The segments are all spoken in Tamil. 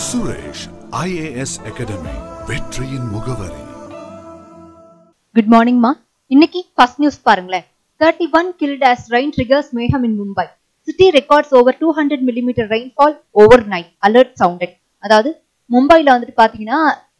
சுரேஷ் ஐஏஎஸ் அகாடமி வெற்றியின் முகவரி குட் மார்னிங் மா இன்னைக்கு ஃபர்ஸ்ட் நியூஸ் பாருங்களேன் thirty one killed as rain triggers mayhem in Mumbai city records over two hundred millimetre rainfall overnight alert sounded அதாவது மும்பைல வந்துட்டு பாத்தீங்கன்னா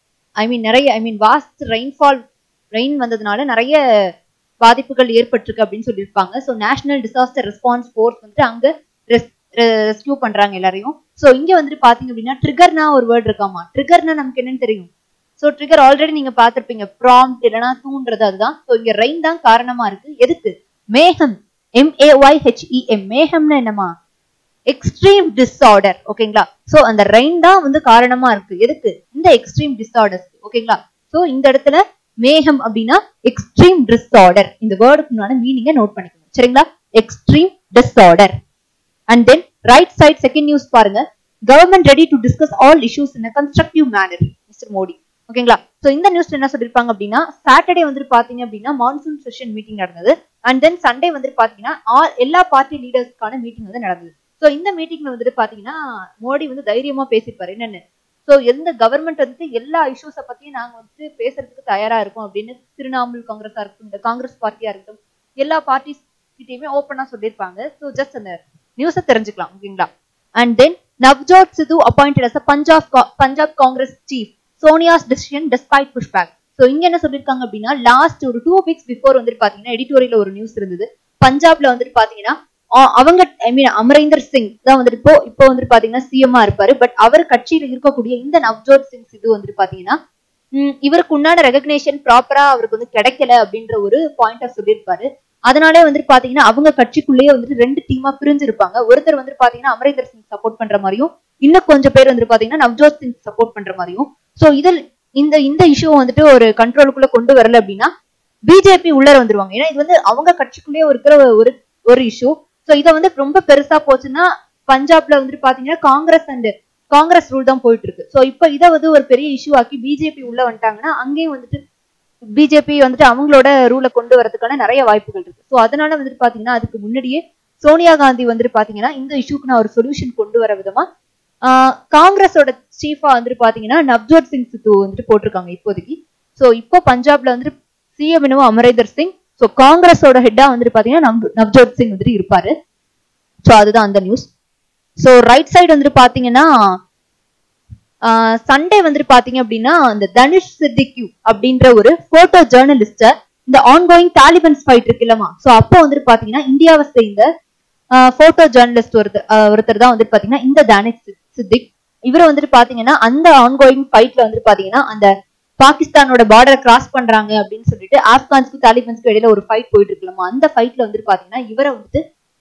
ஐ மீன் நிறைய I mean vast rainfall rain வந்ததுனால நிறைய பாதிப்புகள் ஏற்பட்டிருக்கு அப்படின்னு சொல்லியிருப்பாங்க so national disaster response force வந்துட்டு அங்க ரெஸ்கியூ பண்றாங்க எல்லாரையும் ஸோ இங்க வந்துட்டு பாத்தீங்க அப்படின்னா ட்ரிகர்னா ஒரு வேர்ட் இருக்காமா ட்ரிகர்னா நமக்கு என்னன்னு தெரியும் ஸோ ட்ரிகர் ஆல்ரெடி நீங்க பார்த்திருப்பீங்க ப்ராம்ப்ட் இல்லைன்னா தூண்டுறது அதுதான் ஸோ இங்க ரெயின் தான் காரணமா இருக்கு எதுக்கு மேகம் எம்ஏஒய் ஹெச்இஎம் மேகம்னு என்னமா எக்ஸ்ட்ரீம் டிஸார்டர் ஓகேங்களா சோ அந்த ரெயின் தான் வந்து காரணமா இருக்கு எதுக்கு இந்த எக்ஸ்ட்ரீம் டிஸார்டர்ஸ் ஓகேங்களா சோ இந்த இடத்துல மேகம் அப்படின்னா எக்ஸ்ட்ரீம் டிஸார்டர் இந்த வேர்டுக்கு முன்னாடி மீனிங்கை நோட் பண்ணிக்கணும் சரிங்களா extreme disorder and then right side second news பாருங்க government ready to discuss all issues in constructive manner mister Modi ஓகேங்களா சோ இந்த நியூஸ்ல என்ன சொல்லிருப்பாங்க அப்படின்னா சாட்டர்டே வந்துட்டு பாத்தீங்க அப்படின்னா மான்சூன் செஷன் மீட்டிங் நடந்தது அண்ட் தென் சண்டே வந்துட்டு பாத்தீங்கன்னா all எல்லா பார்ட்டி லீடர்ஸ்க்கான மீட்டிங் வந்து நடந்தது சோ இந்த மீட்டிங்ல வந்துட்டு பாத்தீங்கன்னா மோடி வந்து தைரியமா பேசியிருப்பாரு என்னன்னு சோ எந்த கவர்மெண்ட் வந்துட்டு எல்லா இஷ்யூஸ பத்தியும் நாங்க வந்துட்டு பேசுறதுக்கு தயாரா இருக்கோம் அப்படின்னு திரிணாமுல் காங்கிரஸா இருக்கட்டும் இந்த காங்கிரஸ் பார்ட்டியா இருக்கட்டும் எல்லா பார்ட்டிஸ் கிட்டயுமே ஓப்பனா சொல்லியிருப்பாங்க சோ ஜஸ்ட் அந்த நியூஸை தெரிஞ்சுக்கலாம் ஓகேங்களா and then Navjot Sidhu appointed as Punjab Punjab Congress chief Sonia's decision despite pushback so இங்க என்ன சொல்லிருக்காங்க அப்படின்னா லாஸ்ட் ஒரு டூ வீக்ஸ் பிஃபோர் வந்துட்டு பாத்தீங்கன்னா எடிட்டோரியல் ஒரு நியூஸ் இருந்தது பஞ்சாப்ல வந்துட்டு பாத்தீங்கன்னா ஆ- அவங்க ஐ மீன் அமரேந்தர் சிங் தான் வந்துட்டு இப்போ இப்போ வந்துட்டு பாத்தீங்கன்னா சிஎம்ஆ இருப்பாரு பட் அவர் கட்சியில இருக்கக்கூடிய இந்த நவ்ஜோத் சிங் சிது வந்துட்டு பாத்தீங்கன்னா ம், இவருக்கு உண்டான ரெகக்னேஷன் ப்ராப்பரா அவருக்கு வந்து கிடைக்கல அப்படின்ற ஒரு பாயிண்ட சொல்லியிருப்பாரு அதனாலே வந்துட்டு பாத்தீங்கன்னா அவங்க கட்சிக்குள்ளேயே வந்துட்டு ரெண்டு டீமா பிரிஞ்சிருப்பாங்க ஒருத்தர் வந்துட்டு பாத்தீங்கன்னா அமரேந்தர் சிங் சப்போர்ட் பண்ற மாதிரியும் இன்னும் கொஞ்சம் பேர் வந்துட்டு பாத்தீங்கன்னா நவ்ஜோத் சிங் சப்போர்ட் பண்ற மாதிரியும் சோ இதில் இந்த இந்த இஷ்யூ வந்துட்டு ஒரு கண்ட்ரோலுக்குள்ள கொண்டு வரல அப்படின்னா பிஜேபி உள்ளர வந்துருவாங்க ஏன்னா இது வந்து அவங்க கட்சிக்குள்ளேயே இருக்கிற ஒரு ஒரு இஷ்யூ சோ இதை வந்து ரொம்ப பெருசா போச்சுன்னா பஞ்சாப்ல வந்துட்டு பாத்தீங்கன்னா காங்கிரஸ் அண்ட் காங்கிரஸ் ரூல் தான் போயிட்டு இருக்கு சோ இப்போ இதை வந்து ஒரு பெரிய இஷ்யூ ஆக்கி பிஜேபி உள்ள வந்துட்டாங்கன்னா அங்கேயும் வந்துட்டு பிஜேபி வந்துட்டு அவங்களோட ரூலை கொண்டு வரதுக்கான நிறைய வாய்ப்புகள் இருக்கு சோ அதனால வந்துட்டு பாத்தீங்கன்னா அதுக்கு முன்னாடியே சோனியா காந்தி வந்துட்டு பாத்தீங்கன்னா இந்த இஷ்யூக்கு நான் ஒரு சொல்யூஷன் கொண்டு வர விதமா ஆஹ் காங்கிரஸோட சீஃபா வந்துட்டு பாத்தீங்கன்னா நவ்ஜோத் சிங் சித்து வந்துட்டு போட்டிருக்காங்க இப்போதைக்கு சோ இப்போ பஞ்சாப்ல வந்துட்டு சிஎம் என்னவோ அமரேந்தர் சிங் சோ காங்கிரஸோட ஹெட்டா வந்துட்டு பாத்தீங்கன்னா நவ்- நவ்ஜோத் சிங் வந்துட்டு இருப்பாரு சோ அதுதான் அந்த நியூஸ் சோ ரைட் சைடு வந்துட்டு பாத்தீங்கன்னா சண்டே வந்துட்டு பாத்தீங்க அப்படின்னா அந்த தனுஷ் சித்திக்யூ அப்படின்ற ஒரு போட்டோ ஜேர்னலிஸ்ட இந்த ஆன்கோயிங் தாலிபன்ஸ் ஃபைட் இருக்கு இல்லமா சோ அப்போ வந்துட்டு பாத்தீங்கன்னா இந்தியாவை சேர்ந்த போட்டோ ஜேர்னலிஸ்ட் ஒருத்தர் ஆஹ் ஒருத்தர் தான் வந்துட்டு பாத்தீங்கன்னா இந்த தனுஷ் சித்- சித்திக் இவரை வந்துட்டு பாத்தீங்கன்னா அந்த ஆன்கோயிங் ஃபைட்ல வந்துட்டு பாத்தீங்கன்னா அந்த பாகிஸ்தானோட பார்டரை கிராஸ் பண்றாங்க அப்படின்னு சொல்லிட்டு ஆப்கான்ஸ்க்கு தாலிபன்ஸ்க்கு இடையில ஒரு ஃபைட் போயிட்டு இருக்கலாமா அந்த ஃபைட்ல வந்துட்டு பாத்தீங்கன்னா இவரை வந்துட்டு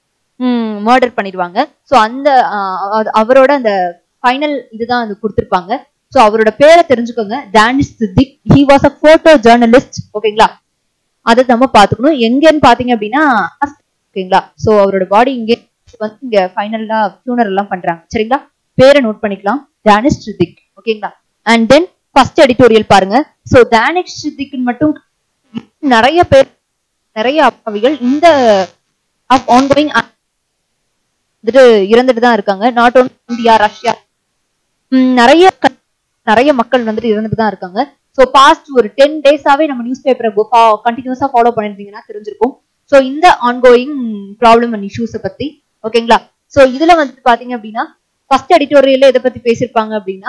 மர்டர் பண்ணிடுவாங்க சோ அந்த ஆஹ் அது- அவரோட அந்த ஃபைனல் இதுதான் அது கொடுத்திருப்பாங்க சோ அவரோட பேரை தெரிஞ்சுக்கோங்க Danish Siddiqui he was a photo journalist ஓகேங்களா அதை நம்ம பாத்துக்கணும் எங்கன்னு பாத்தீங்க அப்படின்னா ஓகேங்களா சோ அவரோட பாடி இங்கே வந்து இங்க ஃபைனலா ஃபியூனர் எல்லாம் பண்றாங்க சரிங்களா பேரை நோட் பண்ணிக்கலாம் டேனிஷ் சித்திக் ஓகேங்களா அண்ட் தென் ஃபர்ஸ்ட் எடிட்டோரியல் பாருங்க சோ டேனிஷ் சித்திக்னு மட்டும் நிறைய பேர் நிறைய அப்பாவிகள் இந்த ஆன்கோயிங் வந்துட்டு இறந்துட்டு தான் இருக்காங்க நாட் ஓன்லி இந்தியா ரஷ்யா ம், நிறைய க- நிறைய மக்கள் வந்துட்டு இறந்துட்டு தான் இருக்காங்க ஸோ பாஸ்ட் ஒரு டென் டேஸாவே நம்ம நியூஸ் பேப்பரை கண்டினியூஸா ஃபாலோ பண்ணிருந்தீங்கன்னா தெரிஞ்சிருக்கும் ஸோ இந்த ஆன்கோயிங் ப்ராப்ளம் அண்ட் இஷ்யூஸை பத்தி ஓகேங்களா ஸோ இதுல வந்துட்டு பாத்தீங்க அப்படின்னா ஃபர்ஸ்ட் எடிட்டோரியல்ல எதை பத்தி பேசியிருப்பாங்க அப்படின்னா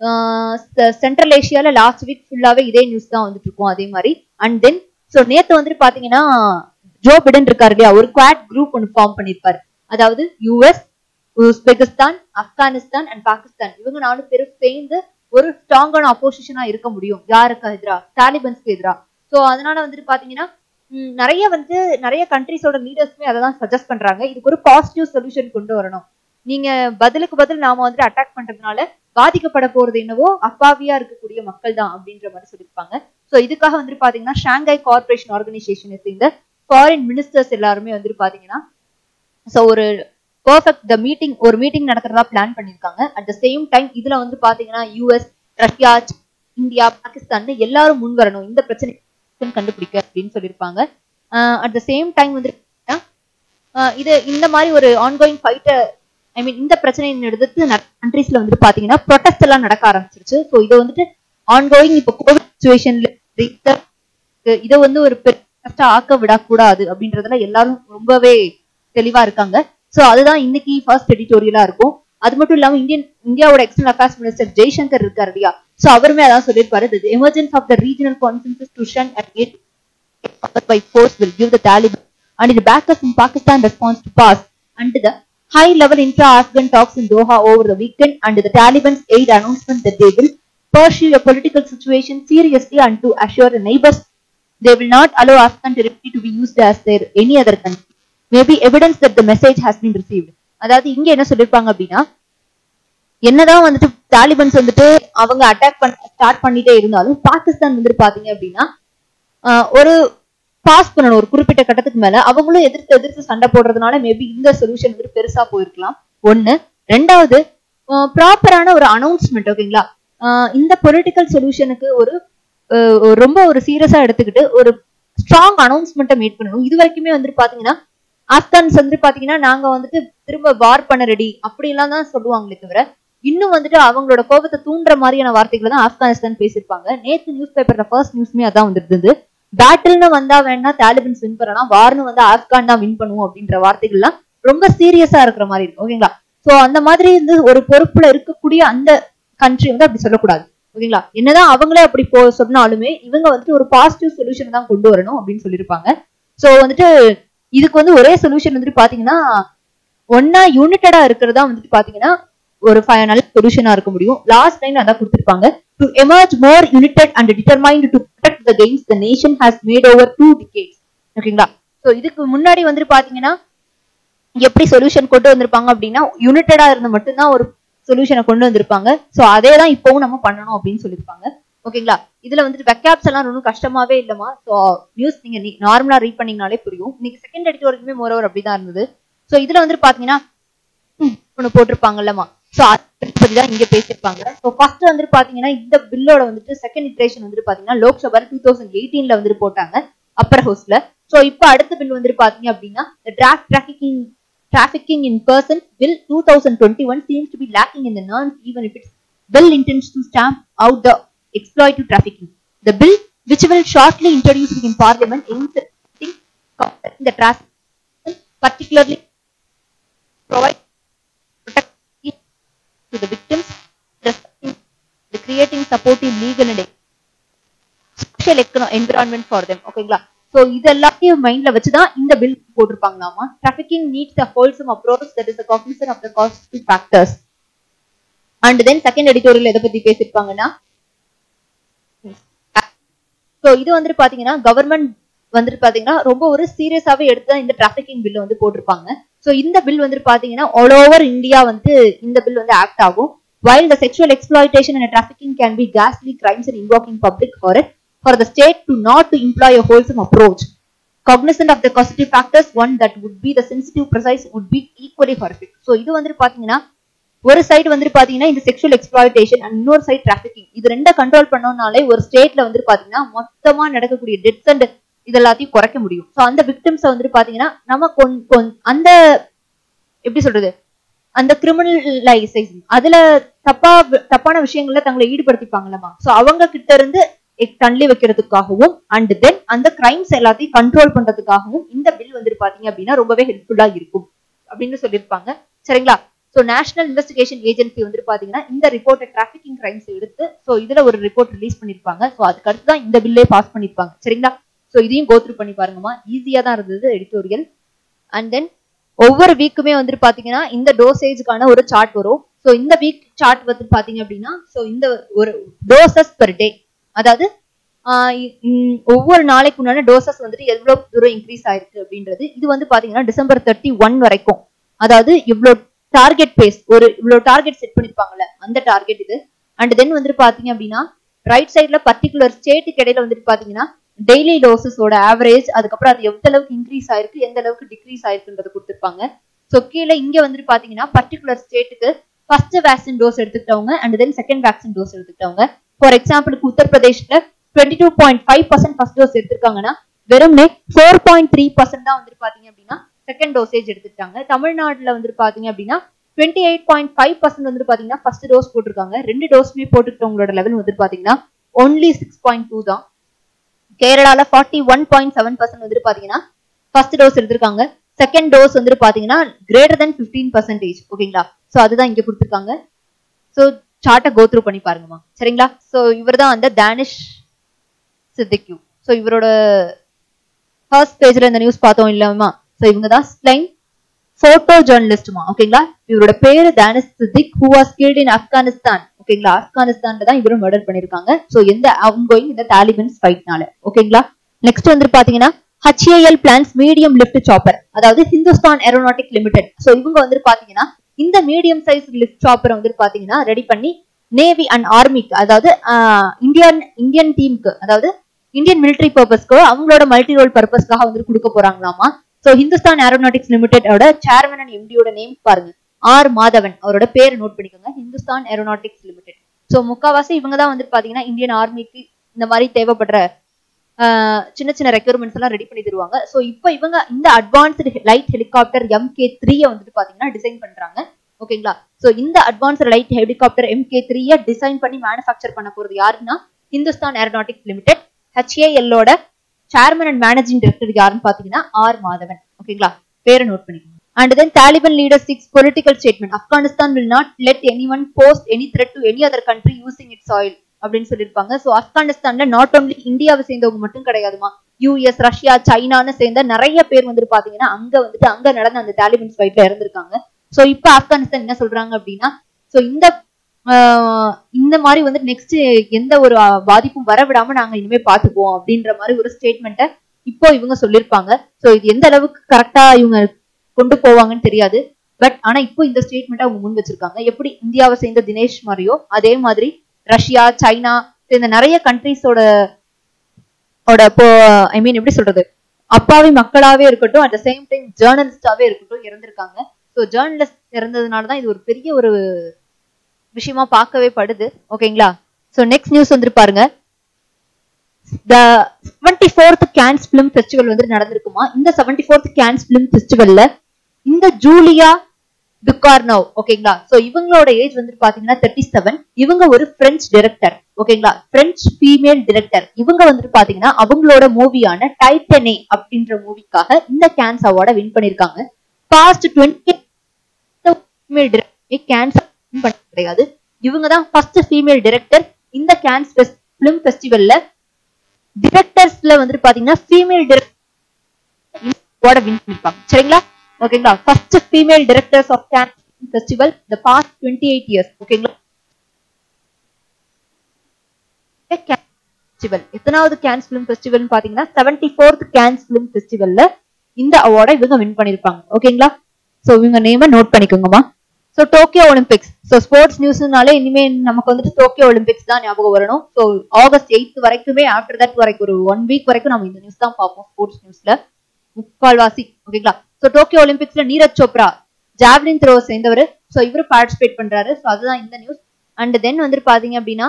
சென்ட்ரல் ஏஷியால லாஸ்ட் வீக் ஃபுல்லாவே இதே நியூஸ் தான் வந்துட்டு இருக்கும் அதே மாதிரி அண்ட் தென் ஸோ நேத்து வந்துட்டு பாத்தீங்கன்னா ஜோ பிடன் இருக்காரு இல்லையா ஒரு குவாட் குரூப் ஒன்று ஃபார்ம் பண்ணிருப்பாரு அதாவது US Uzbekistan Afghanistan and Pakistan இவங்க நாலு பேரும் சேர்ந்து ஒரு ஸ்ட்ராங்கான அப்போசிஷனா இருக்க முடியும் யாருக்கு எதிரா தாலிபன்ஸ்க்கு எதிரா சோ அதனால வந்துட்டு பாத்தீங்கன்னா ம், நிறைய வந்து நிறைய கண்ட்ரிஸோட லீடர்ஸ்மே அதை தான் சஜஸ்ட் பண்றாங்க இதுக்கு ஒரு பாசிட்டிவ் சொல்யூஷன் கொண்டு வரணும் நீங்க பதிலுக்கு பதில் நாம வந்துட்டு அட்டாக் பண்றதுனால பாதிக்கப்பட போறது என்னவோ அப்பாவியா இருக்கக்கூடிய மக்கள் தான் அப்படின்ற மாதிரி சொல்லியிருப்பாங்க சோ இதுக்காக வந்துட்டு பாத்தீங்கன்னா ஷாங்காய் கார்பரேஷன் ஆர்கனைசேஷனை சேர்ந்த ஃபாரின் மினிஸ்டர்ஸ் எல்லாருமே வந்துட்டு பாத்தீங்கன்னா சோ ஒரு பர்ஃபெக்ட் த மீட்டிங் ஒரு மீட்டிங் நடக்கிறதா பிளான் பண்ணிருக்காங்க அட் த சேம் டைம் இதுல வந்து பாத்தீங்கன்னா யூஎஸ் ரஷ்யா இந்தியா பாகிஸ்தான் எல்லாரும் முன் வரணும் இந்த பிரச்சனை கண்டுபிடிக்க அப்படின்னு சொல்லியிருப்பாங்க அட் த சேம் டைம் வந்து பாத்தீங்கன்னா, ஆஹ் இது இந்த மாதிரி ஒரு ஆன்கோயிங் ஃபைட்டை ஐ மீன் இந்த பிரச்சனையை எடுத்து கண்ட்ரீஸ்ல வந்துட்டு பாத்தீங்கன்னா ப்ரொடெஸ்ட் எல்லாம் நடக்க ஆரம்பிச்சிருச்சு ஸோ இதை வந்துட்டு ஆன்கோயிங் இப்போ கோவிட் சுச்சுவேஷன்ல இதை வந்து ஒரு பெரிய ஆக்க விடக்கூடாது அப்படின்றதுல எல்லாரும் ரொம்பவே தெளிவா இருக்காங்க ஸோ அதுதான் இன்னைக்கு ஃபர்ஸ்ட் எடிட்டோரியலா இருக்கும் அது மட்டும் இல்லாம இந்தியன் இந்தியாவோட எக்ஸ்டர்னல் அஃபேர்ஸ் மினிஸ்டர் ஜெய்சங்கர் இருக்காரு இல்லையா ஸோ அவருமே அதான் சொல்லியிருப்பாரு the emergence of the regional consensus to shun at it by force will give the Taliban and the backers in Pakistan response to pass and the high level intra-Afghan talks in Doha over the weekend and the Taliban's aid announcement that they will pursue a political situation seriously and to assure the neighbors they will not allow Afghan territory to be used as their any other country. May be evidence that the message has been received. அதாவது இங்க என்ன சொல்லிருப்பாங்க அப்படின்னா என்னதான் வந்துட்டு தாலிபன்ஸ் வந்துட்டு அவங்க அட்டாக் பண்ண ஸ்டார்ட் பண்ணிட்டே இருந்தாலும் பாகிஸ்தான் வந்துட்டு பாத்தீங்க அப்படின்னா ஆஹ் ஒரு பாஸ் பண்ணணும் ஒரு குறிப்பிட்ட கட்டத்துக்கு மேல அவங்களும் எதிர்த்து எதிர்த்து சண்டை போடுறதுனால மேபி இந்த சொல்யூஷன் வந்து பெருசா போயிருக்கலாம் ஒண்ணு ரெண்டாவது ப்ராப்பரான ஒரு அனௌன்ஸ்மெண்ட் ஓகேங்களா ஆஹ் இந்த பொலிட்டிக்கல் சொல்யூஷனுக்கு ஒரு ஆஹ் ஒரு ரொம்ப ஒரு சீரியஸா எடுத்துக்கிட்டு ஒரு ஸ்ட்ராங் அனௌன்ஸ்மெண்ட்டை மேட் பண்ணணும் இது வரைக்குமே வந்துட்டு பாத்தீங்கன்னா ஆப்கான்ஸ் வந்து பாத்தீங்கன்னா நாங்க வந்துட்டு திரும்ப வார் பண்ண ரெடி அப்படிலாம் தான் சொல்லுவாங்களே தவிர இன்னும் வந்துட்டு அவங்களோட கோபத்தை தூண்டுற மாதிரியான வார்த்தைகளை தான் ஆப்கானிஸ்தான் பேசியிருப்பாங்க நேத்து நியூஸ் பேப்பர்ல ஃபர்ஸ்ட் நியூஸ்மே அதான் வந்துருந்தது பேட்டில்னு வந்தா வேணா தாலிபன்ஸ் வின் பண்ணலாம் வார்னு வந்து ஆப்கான் தான் வின் பண்ணுவோம் அப்படின்ற வார்த்தைகள்லாம் ரொம்ப சீரியஸா இருக்கிற மாதிரி இருக்கு ஓகேங்களா சோ அந்த மாதிரி வந்து ஒரு பொறுப்புல இருக்கக்கூடிய அந்த கண்ட்ரி வந்து அப்படி சொல்லக்கூடாது ஓகேங்களா என்னதான் அவங்களே அப்படி போ சொன்னாலுமே இவங்க வந்துட்டு ஒரு பாசிட்டிவ் சொல்யூஷன் தான் கொண்டு வரணும் அப்படின்னு சொல்லியிருப்பாங்க சோ வந்துட்டு இதுக்கு வந்து ஒரே சொல்யூஷன் வந்துட்டு பாத்தீங்கன்னா ஒன்னா யூனிட்டடா இருக்கிறதா வந்துட்டு பாத்தீங்கன்னா ஒரு ஃபைவ் நல்ல சொல்யூஷனா இருக்க முடியும் லாஸ்ட் டைம் அதான் கொடுத்திருப்பாங்க to emerge more united and determined to protect the gains the nation has made over two decades ஓகேங்களா சோ இதுக்கு முன்னாடி வந்துட்டு பாத்தீங்கன்னா எப்படி சொல்யூஷன் கொண்டு வந்திருப்பாங்க அப்படின்னா யுனைடடா இருந்து மட்டும்தான் ஒரு சொல்யூஷனை கொண்டு வந்திருப்பாங்க சோ அதே தான் இப்பவும் நம்ம பண்ணணும் அப்படின்னு சொல்லியிருப்பாங்க ஓகேங்களா இதுல வந்துட்டு வெக்காப்ஸ் எல்லாம் ஒன்றும் கஷ்டமாவே இல்லமா ஸோ நியூஸ் நீங்க நார்மலா ரீட் பண்ணீங்கனாலே புரியும் இன்னைக்கு செகண்ட் எடிட் வரைக்குமே மோர் ஓவர் அப்படிதான் இருந்தது சோ இதுல வந்துட்டு பாத்தீங்கன்னா ஒன்று போட்டிருப்பாங்கல்லமா ஸோ அதை பத்தி தான் இங்க பேசியிருப்பாங்க ஸோ ஃபர்ஸ்ட் வந்துட்டு பாத்தீங்கன்னா இந்த பில்லோட வந்துட்டு செகண்ட் இட்ரேஷன் வந்துட்டு பாத்தீங்கன்னா லோக்சபா டூ தௌசண்ட் எயிட்டீன்ல வந்துட்டு போட்டாங்க அப்பர் ஹவுஸ்ல ஸோ இப்போ அடுத்த பில் வந்துட்டு பாத்தீங்க அப்படின்னா draft trafficking trafficking in persons bill 2021 seems to be lacking in the norms even if its bill intends to stamp out the exploitative trafficking. The bill, which will shortly introduced in parliament, aims at combating the trafficking, particularly provide protection to the victims, respecting the creating supportive legal and social econo- environment for them. ஓகேங்களா சோ இது எல்லாத்தையும் மைண்ட்ல வச்சுதான் இந்த பில் போட்டிருப்பாங்களாமா trafficking needs a wholesome approach that is a cognizant of the causative factors and then second editorial எதை பத்தி பேசியிருப்பாங்கன்னா சோ இது வந்துட்டு பாத்தீங்கன்னா கவர்மெண்ட் வந்துட்டு பாத்தீங்கன்னா ரொம்ப ஒரு சீரியஸாவே எடுத்து இந்த டிராபிகிங் பில் வந்து போட்டிருப்பாங்க சோ இந்த பில் வந்துட்டு பாத்தீங்கன்னா ஆல் ஓவர் இந்தியா வந்து இந்த பில் வந்து ஆக்ட் ஆகும் while the sexual exploitation and trafficking can be ghastly crimes and invoking public horror for the state to not to employ a wholesome approach cognizant of the causative factors one that would be the sensitive precise would be equally horrific so இது வந்துட்டு பாத்தீங்கன்னா ஒரு சைடு வந்துட்டு பாத்தீங்கன்னா இந்த செக்ஷுவல் எக்ஸ்பிளாய்டேஷன் அண்ட் இன்னொரு சைடு டிராஃபிக்கிங் இது ரெண்ட கண்ட்ரோல் பண்ணோம்னாலே ஒரு ஸ்டேட்ல வந்துட்டு பாத்தீங்கன்னா மொத்தமா நடக்கக்கூடிய டெத்ஸ் அண்ட் இது எல்லாத்தையும் குறைக்க முடியும் ஸோ அந்த விக்டிம்ஸை வந்துட்டு பாத்தீங்கன்னா நம்ம கொஞ் கொஞ் அந்த எப்படி சொல்றது அந்த கிரிமினலைசேஷன் அதுல தப்பா தப்பான விஷயங்கள்ல தங்களை ஈடுபடுத்திப்பாங்களமா சோ அவங்க கிட்ட இருந்து எக்- தள்ளி வைக்கிறதுக்காகவும் அண்ட் தென் அந்த கிரைம்ஸ் எல்லாத்தையும் கண்ட்ரோல் பண்றதுக்காகவும் இந்த பில் வந்துட்டு பாத்தீங்க அப்படின்னா ரொம்பவே ஹெல்ப்ஃபுல்லா இருக்கும் அப்படின்னு சொல்லியிருப்பாங்க சரிங்களா சோ நேஷனல் இன்வெஸ்டிகேஷன் ஏஜென்சி வந்துட்டு பாத்தீங்கன்னா இந்த ரிப்போர்ட்டை டிராஃபிக்கிங் கிரைம்ஸ் எடுத்து சோ இதுல ஒரு ரிப்போர்ட் ரிலீஸ் பண்ணிருப்பாங்க சோ அதுக்கு அடுத்து தான் இந்த பில்லே பாஸ் பண்ணிருப்பாங்க சரிங்களா சோ இதையும் கோத்ரூ பண்ணி பாருங்கம்மா ஈஸியா தான் இருந்தது எடிட்டோரியல் அண்ட் தென் ஒவ்வொரு வீக்குமே வந்துட்டு பாத்தீங்கன்னா இந்த டோசேஜுக்கான ஒரு சார்ட் வரும் சோ இந்த வீக் சார்ட் வந்து பாத்தீங்க அப்படின்னா சோ இந்த ஒரு டோசஸ் பெர் டே அதாவது ஆஹ் இ- ம், ஒவ்வொரு நாளைக்கு உண்டான டோசஸ் வந்துட்டு எவ்வளவு தூரம் இன்க்ரீஸ் ஆயிருக்கு அப்படின்றது இது வந்து பாத்தீங்கன்னா டிசம்பர் தேர்ட்டி ஒன் வரைக்கும் அதாவது இவ்வளவு டார்கெட் பேஸ் ஒரு இவ்வளவு டார்கெட் செட் பண்ணிருப்பாங்கல்ல அந்த டார்கெட் இது அண்ட் தென் வந்துட்டு பாத்தீங்க அப்படின்னா ரைட் சைடுல பர்டிகுலர் ஸ்டேட்டுக்கு இடையில வந்துட்டு பாத்தீங்கன்னா டெய்லி டோசஸோட ஆவரேஜ் அதுக்கப்புறம் அது எந்த அளவுக்கு இன்க்ரீஸ் ஆயிருக்கு எந்த அளவுக்கு டிக்ரீஸ் ஆயிருக்குன்றது கொடுத்துருப்பாங்க ஸோ கீழே இங்க வந்துட்டு பாத்தீங்கன்னா பர்டிகுலர் ஸ்டேட்டுக்கு ஃபர்ஸ்ட் வேக்சின் டோஸ் எடுத்துக்கிட்டவங்க and then second vaccine dose எடுத்துக்கிட்டவங்க ஃபார் எக்ஸாம்பிளுக்கு உத்தரப்பிரதேஷ்ல twenty two point five percent first dose எடுத்திருக்காங்கன்னா வெறும்னே ஃபோர் பாயிண்ட் த்ரீ பர்சன்ட் தான் வந்துட்டு பாத்தீங்க அப்படின்னா செகண்ட் டோசேஜ் எடுத்துக்கிட்டாங்க தமிழ்நாட்டுல வந்துட்டு பாத்தீங்க அப்படின்னா twenty eight point five percent வந்து பாத்தீங்கன்னா ஃபர்ஸ்ட் டோஸ் போட்டிருக்காங்க ரெண்டு டோஸ்மே போட்டுக்கிட்டவங்களோட லெவல் வந்து பாத்தீங்கன்னா ஒன்லி சிக்ஸ் பாயிண்ட் டூ தான் கேரளால forty one point seven percent வந்துட்டு பாத்தீங்கன்னா ஃபர்ஸ்ட் டோஸ் எடுத்திருக்காங்க செகண்ட் டோஸ் வந்துட்டு பாத்தீங்கன்னா கிரேட்டர் தென் ஃபிஃப்டீன் பர்சன்டேஜ் ஓகேங்களா ஸோ அதுதான் இங்க கொடுத்துருக்காங்க ஸோ சார்ட்டை கோத்ரூ பண்ணி பாருங்கம்மா சரிங்களா ஸோ இவர் தான் அந்த தானிஷ் சித்திக்யூ ஸோ இவரோட ஃபர்ஸ்ட் பேஜ்ல இந்த நியூஸ் பார்த்தோம் இல்லாமா ஸோ இவங்க தான் ஸ்லைன் போட்டோ ஜேர்னலிஸ்ட்மா ஓகேங்களா இவரோட பேரு Danish Siddiqui who was killed in Afghanistan ஓகேங்களா ஆப்கானிஸ்தான்ல தான் இவரும் மர்டர் பண்ணிருக்காங்க ஸோ எந்த அவங்க இந்த தாலிபன்ஸ் ஃபைட்னால ஓகேங்களா நெக்ஸ்ட் வந்து பாத்தீங்கன்னா HAL plans medium lift chopper அதாவது ஹிந்துஸ்தான் ஏரோநாட்டிக் லிமிடெட் ஸோ இவங்க வந்து பாத்தீங்கன்னா இந்த மீடியம் சைஸ் லிஃப்ட் சாப்பரை வந்து பாத்தீங்கன்னா ரெடி பண்ணி நேவி அண்ட் ஆர்மிக்கு அதாவது இந்தியன் இந்தியன் டீமுக்கு அதாவது இந்தியன் மிலிட்டரி பர்பஸ்க்கு அவங்களோட மல்டி ரோல் பர்பஸ்க்காக வந்து கொடுக்க போறாங்களாமா ஸோ ஹிந்துஸ்தான் ஏரோநாட்டிக்ஸ் லிமிடெடோட சேர்மன் அண்ட் எம்டியோட நேம் பாருங்க ஆர் மாதவன் அவரோட பேர் நோட் பண்ணிக்கோங்க ஹிந்துஸ்தான் ஏரோநாட்டிக்ஸ் லிமிடெட் ஸோ முக்காவாசி இவங்க தான் வந்து பாத்தீங்கன்னா இந்தியன் ஆர்மிக்கு இந்த மாதிரி தேவைப்படுற ஆஹ், சின்ன சின்ன ரெக்யர்மெண்ட்ஸ் எல்லாம் ரெடி பண்ணி தருவாங்க ஸோ இப்போ இவங்க இந்த அட்வான்ஸ்டு லைட் ஹெலிகாப்டர் எம்கே த்ரீயை வந்துட்டு பாத்தீங்கன்னா டிசைன் பண்றாங்க ஓகேங்களா ஸோ இந்த அட்வான்ஸ்டு லைட் ஹெலிகாப்டர் எம்கே த்ரீயை டிசைன் பண்ணி மேனுஃபேக்சர் பண்ண போறது யாருன்னா ஹிந்துஸ்தான் ஏரோநாட்டிக்ஸ் லிமிடெட் ஹெச்ஏஎல்லோட சேர்மன் அண்ட் மேனேஜிங் டைரக்டர் யாருன்னு பாத்தீங்கன்னா ஆர் மாதவன் ஓகேங்களா பேரை நோட் பண்ணிக்கோங்க and then Taliban leader seeks political statement Afghanistan will not let anyone post any threat to any other country using its oil அப்படின்னு சொல்லியிருப்பாங்க ஸோ ஆப்கானிஸ்தான்ல நாட் only இந்தியாவை சேர்ந்தவங்க மட்டும் கிடையாதுமா யூஎஸ் ரஷ்யா சைனான்னு சேர்ந்த நிறைய பேர் வந்துட்டு பாத்தீங்கன்னா அங்க வந்துட்டு அங்க நடந்த அந்த தாலிபன் ஃபைட்ல இறந்திருக்காங்க ஸோ இப்போ ஆப்கானிஸ்தான் என்ன சொல்றாங்க அப்படின்னா ஸோ இந்த ஆஹ் இந்த மாதிரி வந்து நெக்ஸ்ட் எந்த ஒரு ஆஹ், பாதிப்பும் வர விடாம நாங்க இனிமே பாத்துக்குவோம் அப்படின்ற மாதிரி ஒரு ஸ்டேட்மெண்ட்டை இப்போ இவங்க சொல்லியிருப்பாங்க ஸோ இது எந்த அளவுக்கு கரெக்டா இவங்க கொண்டு போவாங்கன்னு தெரியாது பட் ஆனா இப்போ இந்த ஸ்டேட்மெண்ட் அவங்க முன் வச்சிருக்காங்க எப்படி இந்தியாவை சேர்ந்த தினேஷ் மாதிரியோ அதே மாதிரி ரஷ்யா சைனா சேர்ந்த நிறைய கண்ட்ரிஸோட ஓட இப்போ ஐ மீன் எப்படி சொல்றது அப்பாவி மக்களாவே இருக்கட்டும் அட் த சேம் டைம் ஜேர்னலிஸ்டாவே இருக்கட்டும் இறந்திருக்காங்க ஸோ ஜேர்னலிஸ்ட் இறந்ததுனால தான் இது ஒரு பெரிய ஒரு விஷயமா பார்க்கவே படுது ஓகேங்களா ஸோ நெக்ஸ்ட் நியூஸ் வந்து பாருங்க the seventy fourth Cannes film festival வந்து நடந்திருக்குமா இந்த செவன்டி ஃபோர்த் கேன்ஸ் பிலிம் ஃபெஸ்டிவல்ல இந்த ஜூலியா துக்கார்னவ் ஓகேங்களா சோ இவங்களோட ஏஜ் வந்து பாத்தீங்கன்னா தேர்ட்டி செவன் இவங்க ஒரு பிரெஞ்சு டைரக்டர் ஓகேங்களா பிரெஞ்சு ஃபீமேல் டைரக்டர் இவங்க வந்துட்டு பாத்தீங்கன்னா அவங்களோட மூவியான டைட்டனே அப்படின்ற மூவிக்காக இந்த கேன்ஸ் அவார்டை வின் பண்ணிருக்காங்க past twenty female director Cannes win பண்ண கிடையாது இவங்க தான் ஃபர்ஸ்ட் ஃபீமேல் டைரக்டர் இந்த கேன்ஸ் பிலிம் ஃபெஸ்டிவல்ல டிரெக்டர்ஸ்ல வந்துட்டு பாத்தீங்கன்னா ஃபீமேல் டைரக்டர் வின் பண்ணிருப்பாங்க சரிங்களா ஓகேங்களா first female directors of Cannes festival the past twenty eight years ஓகேங்களா ஃபெஸ்டிவல் எத்தனாவது கேன்ஸ் ஃபிலிம் ஃபெஸ்டிவல் பாத்தீங்கன்னா செவன்டி ஃபோர்த் கேன்ஸ் ஃபிலிம் ஃபெஸ்டிவல்ல இந்த அவார்டை இவங்க வின் பண்ணிருப்பாங்க ஓகேங்களா சோ இவங்க நேம நோட் பண்ணிக்கோங்கம்மா so Tokyo Olympics so sports நியூஸ்னாலே இனிமே நமக்கு வந்துட்டு டோக்கியோ ஒலிம்பிக்ஸ் தான் ஞாபகம் வரணும் சோ ஆகஸ்ட் எயித் வரைக்குமே ஆஃப்டர் தட் வரைக்கும் ஒரு ஒன் வீக் வரைக்கும் நம்ம இந்த நியூஸ் தான் பார்ப்போம் ஸ்போர்ட்ஸ் நியூஸ்ல முக்கால்வாசி ஓகேங்களா சோ டோக்கியோ ஒலிம்பிக்ஸ்ல நீரஜ் சோப்ரா ஜாவ்லின் த்ரோ சேர்ந்தவர் சோ இவரு பார்ட்டிசிபேட் பண்றாரு சோ அதுதான் இந்த நியூஸ் அண்ட் தென் வந்துட்டு பாத்தீங்க அப்படின்னா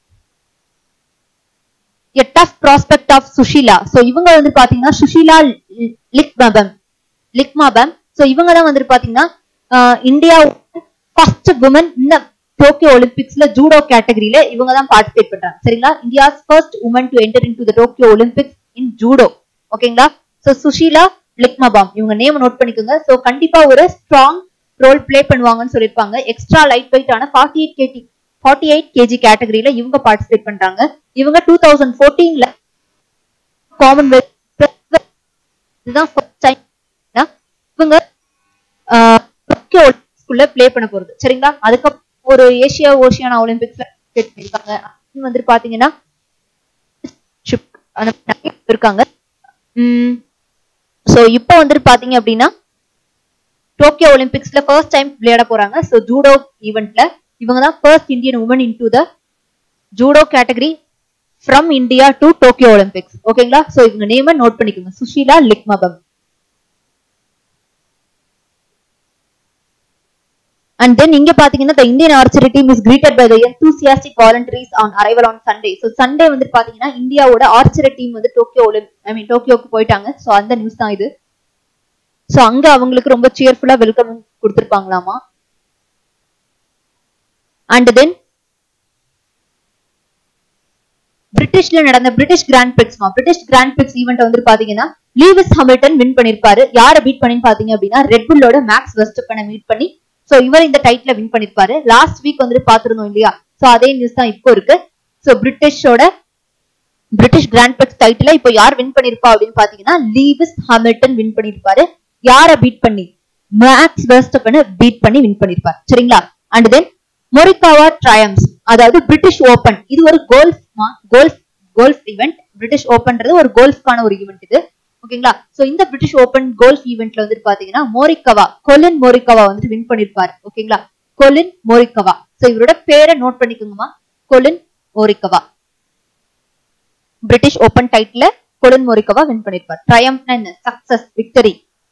a tough prospect of Sushila so இவங்க வந்து பாத்தீங்கன்னா சுஷீலா லிக்மபம் லிக்மாபம் சோ இவங்க தான் வந்துட்டு பாத்தீங்கன்னா ஆஹ், இந்தியா ஃபர்ஸ்ட் உமன் இந்த டோக்கியோ ஒலிம்பிக்ஸ்ல ஜூடோ கேட்டகரியில இவங்க தான் பார்ட்டிசிபேட் பண்றாங்க சரிங்களா India's first woman to enter into the Tokyo Olympics in judo ஓகேங்களா சோ சுஷீலா லிக்மபாம் இவங்க நேம் நோட் பண்ணிக்கோங்க சோ கண்டிப்பா ஒரு ஸ்ட்ராங் ரோல் ப்ளே பண்ணுவாங்கன்னு சொல்லியிருப்பாங்க எக்ஸ்ட்ரா லைட் வெயிட் ஆன forty eight KG forty eight KG கேட்டகரியில இவங்க பார்ட்டிசிபேட் பண்றாங்க இவங்க டூ தௌசண்ட் ஃபோர்டீன்ல காமன்வெல்த் இதுதான் ஃபர்ஸ்ட் டைம் இவங்க டோக்கியோ ஒலிம்பிக்ஸ்குள்ள ப்ளே பண்ண போறது சரிங்களா அதுக்கப்புறம் ஒரு ஏசியா ஓசியானா ஒலிம்பிக்ஸ்ல participate பண்ணிருக்காங்க அடுத்து வந்துட்டு பாத்தீங்கன்னா ship அந்த மாதிரி நிறைய பேர் இருக்காங்க சோ இப்போ வந்துட்டு பாத்தீங்க அப்படின்னா டோக்கியோ ஒலிம்பிக்ஸ்ல ஃபர்ஸ்ட் டைம் விளையாட போறாங்க சோ ஜூடோ ஈவெண்ட்ல இவங்க தான் first Indian woman into the judo category from India to Tokyo Olympics ஓகேங்களா சோ இவங்க நேம நோட் பண்ணிக்கோங்க சுஷீலா லிக்மபம் அண்ட் தென் இங்க பாத்தீங்கன்னா the Indian archery team is greeted by the enthusiastic volunteers on arrival on Sunday so Sunday வந்து பாத்தீங்கன்னா இந்தியாவோட ஆர்ச்சரி டீம் வந்து டோக்கியோ ஒலிம் ஐ மீன் டோக்கியோக்கு போயிட்டாங்க ஸோ அந்த நியூஸ் தான் இது ஸோ அங்க அவங்களுக்கு ரொம்ப சியர்ஃபுல்லா வெல்கம் கொடுத்துருப்பாங்களாமா அண்ட் தென் பிரிட்டிஷ்ல நடந்த பிரிட்டிஷ் கிராண்ட் பிரிக்ஸ்மா பிரிட்டிஷ் கிராண்ட் பிரிக்ஸ் ஈவெண்ட் வந்து பாத்தீங்கன்னா லீவிஸ் ஹாமில்டன் வின் பண்ணிருப்பாரு யாரை பீட் பண்ணி பாத்தீங்க அப்படின்னா ரெட் புல்லோட மேக்ஸ் வெஸ்டப்பனை மீட் பண்ணி சோ இவர் இந்த டைட்டில வின் பண்ணிருப்பாரு லாஸ்ட் வீக் வந்துட்டு பாத்துருந்தோம் இல்லையா சோ அதே நியூஸ் தான் இப்போ இருக்கு சோ பிரிட்டிஷோட பிரிட்டிஷ் கிராண்ட் பிரிக்ஸ் டைட்டில இப்போ யார் வின் பண்ணிருப்பா அப்படின்னு பாத்தீங்கன்னா லீவிஸ் ஹாமில்டன் வின் பண்ணிருப்பாரு யார பீட் பண்ணி மேக்ஸ் வெஸ்டப்பனை பீட் பண்ணி வின் பண்ணிருப்பாரு சரிங்களா அண்ட் தென் மொரிகாவா ட்ரையம்ஸ் அதாவது பிரிட்டிஷ் ஓபன் இது ஒரு golf golf golf event British ஓபன்றது ஒரு கோல்ஃப்கான ஒரு ஈவெண்ட் இது ஓகேங்களா சோ இந்த பிரிட்டிஷ் ஓபன் கோல்ஃப் ஈவெண்ட்ல வந்துட்டு பாத்தீங்கன்னா மோரிகவா கொலின் மோரிகவா வந்துட்டு வின் பண்ணிருப்பாரு ஓகேங்களா கொலின் மோரிகவா சோ இவரோட பேரை நோட் பண்ணிக்கோங்கம்மா கொலின் மோரிகவா பிரிட்டிஷ் ஓபன் டைட்டில கொலின் மோரிகவா வின் பண்ணிருப்பார் ட்ரையம்ப்னா என்ன சக்சஸ் விக்டரி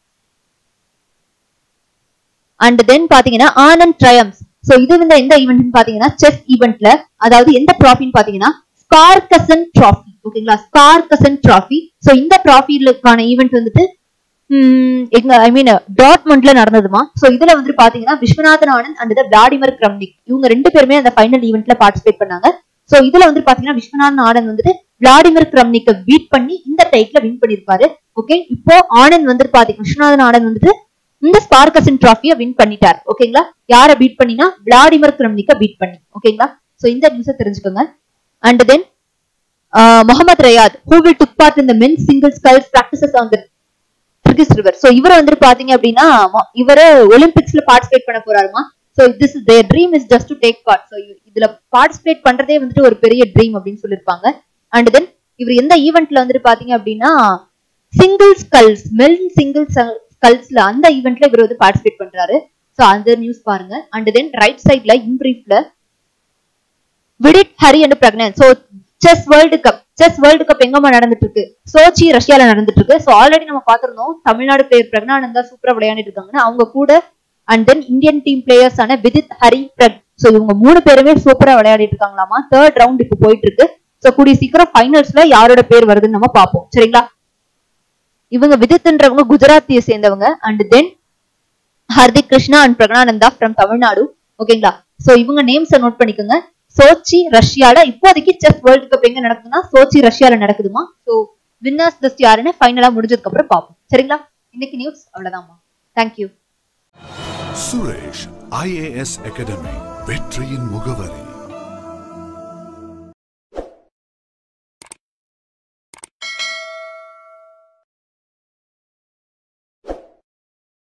அண்ட் தென் பாத்தீங்கன்னா ஆனந்த் ட்ரையம்ஸ் சோ இது வந்து எந்த ஈவெண்ட்னு பாத்தீங்கன்னா செஸ் ஈவெண்ட்ல அதாவது எந்த ட்ராஃபின்னு பாத்தீங்கன்னா ஸ்கார்கசன் ட்ராஃபி ஓகேங்களா ஸ்கார்கசன் ட்ராஃபி சோ இந்த ட்ராஃபிலுக்கான ஈவெண்ட் வந்துட்டு உம், எங்க ஐ மீன் டாட்மண்ட்ல நடந்ததுமா சோ இதுல வந்துட்டு பாத்தீங்கன்னா Viswanathan Anand and Vladimir Kramnik இவங்க ரெண்டு பேருமே அந்த ஃபைனல் ஈவெண்ட்ல பார்ட்டிசிபேட் பண்ணாங்க சோ இதுல வந்துட்டு பாத்தீங்கன்னா விஸ்வநாதன் ஆனந்த் வந்துட்டு விளாடிமிர் கிரம்னிக்க பீட் பண்ணி இந்த டைட்டில வின் பண்ணிருப்பாரு ஓகே இப்போ ஆனந்த் வந்துட்டு பாத்தீங்கன்னா விஸ்வநாதன் ஆனந்த் வந்துட்டு இந்த ஸ்பார்கசன் டிராஃபியை வின் பண்ணிட்டார் ஓகேங்களா யார பீட் பண்ணினா விளாடிமிர் கிரம்னிக்க பீட் பண்ணி ஓகேங்களா சோ இந்த நியூஸை தெரிஞ்சுக்கோங்க and then Mohamed Riyad who will took part இந்த men single sculls practices on the Kyrgyz river so இவர் வந்துட்டு பாத்தீங்க அப்படின்னா மொ- இவரு ஒலிம்பிக்ஸ்ல பார்ட்டிசிபேட் பண்ண போறாருமா so this is their dream is just to take part so இதுல பார்ட்டிசிபேட் பண்றதே வந்துட்டு ஒரு பெரிய ட்ரீம் அப்படின்னு சொல்லியிருப்பாங்க அண்ட் தென் இவர் எந்த ஈவெண்ட்ல வந்துட்டு பாத்தீங்க அப்படின்னா சிங்கிள் ஸ்கல்ஸ் மெல் சிங்கிள் ஸ்கல்ஸ்ல அந்த ஈவெண்ட்ல இவர் வந்து பார்ட்டிசிபேட் பண்றாரு சோ அந்த நியூஸ் பாருங்க அண்ட் தென் ரைட் சைட்ல இன் பிரீஃப்ல Vidit Hari and Praggnan so chess world cup chess world cup எங்கம்மா நடந்துட்டு இருக்கு சோச்சி ரஷ்யால நடந்துட்டு இருக்கு சோ ஆல்ரெடி நம்ம பாத்திருந்தோம் தமிழ்நாடு பிளேயர் பிரக்னானந்தா சூப்பரா விளையாடிட்டு இருக்காங்கன்னு அவங்க கூட and then Indian team players ஆன விதித் ஹரி பிரக் சோ இவங்க மூணு பேருமே சூப்பரா விளையாடிட்டு இருக்காங்களாமா தேர்ட் ரவுண்ட் இப்போ போயிட்டு இருக்கு சோ கூடிய சீக்கிரம் ஃபைனல்ஸ்ல யாரோட பேர் வருதுன்னு நம்ம பார்ப்போம் சரிங்களா இவங்க விதித்ன்றவங்க குஜராத்தியை சேர்ந்தவங்க and then Hardik Krishna and Praggnanandhaa from Tamil Nadu ஓகேங்களா சோ இவங்க நேம்ஸை நோட் பண்ணிக்கோங்க சோச்சி ரஷ்யால இப்போதைக்கு செஸ் வேர்ல்டு கப் எங்க நடக்குதுன்னா சோச்சி ரஷ்யால நடக்குதுமா சோ வின்னர்ஸ் லிஸ்ட் யாருன்னு ஃபைனலா முடிஞ்சதுக்கு அப்புறம் பார்ப்போம் சரிங்களா இன்னைக்கு நியூஸ் அவ்வளவுதான்மா தேங்க்யூ சுரேஷ் ஐஏஎஸ் அகாடமி வெற்றியின் முகவரி